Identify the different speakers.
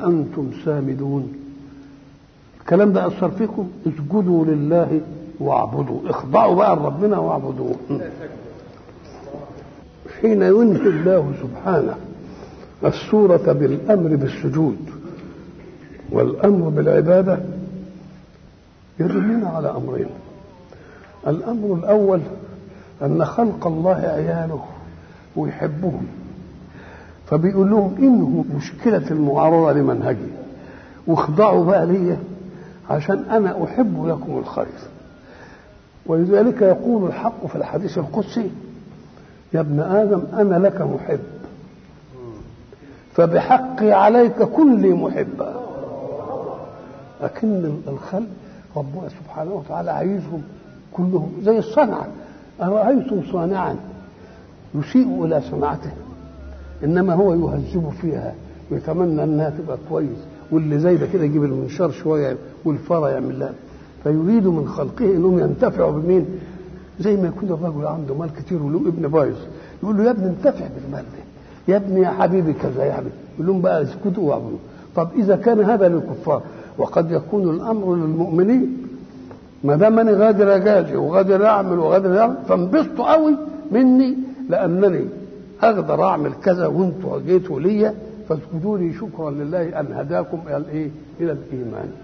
Speaker 1: وأنتم سامدون الكلام ده أثر فيكم اسجدوا لله واعبدوا اخضعوا بقى لربنا واعبدوه حين ينهي الله سبحانه السورة بالأمر بالسجود والأمر بالعبادة يدلنا على أمرين الأمر الأول أن خلق الله عياله ويحبهم فبيقول لهم انهوا مشكلة المعارضة لمنهجي واخضعوا بقى ليا عشان أنا أحب لكم الخير ولذلك يقول الحق في الحديث القدسي يا ابن آدم أنا لك محب فبحقي عليك كن لي محبا لكن الخلق ربنا سبحانه وتعالى عايزهم كلهم زي الصنعة أرأيتم صانعا يسيء إلى صنعته إنما هو يهذب فيها ويتمنى أنها تبقى كويس واللي زي ده كده يجيب المنشار شوية والفرة يعمل لها فيريد من خلقه انهم ينتفعوا بمين؟ زي ما يكون الرجل عنده مال كتير وله ابن بايظ يقول له يا ابني انتفع بالمال ده يا ابني يا حبيبي كذا يا حبيبي يقول لهم بقى اسكتوا واعبدوا طب اذا كان هذا للكفار وقد يكون الامر للمؤمنين ما دام انا غادر اجازي وغادر اعمل وغادر اعمل فانبسطوا قوي مني لانني اقدر اعمل كذا وانتوا جيتوا ليا فاسجدوا لي شكرا لله ان هداكم الى الايه؟ الى الايمان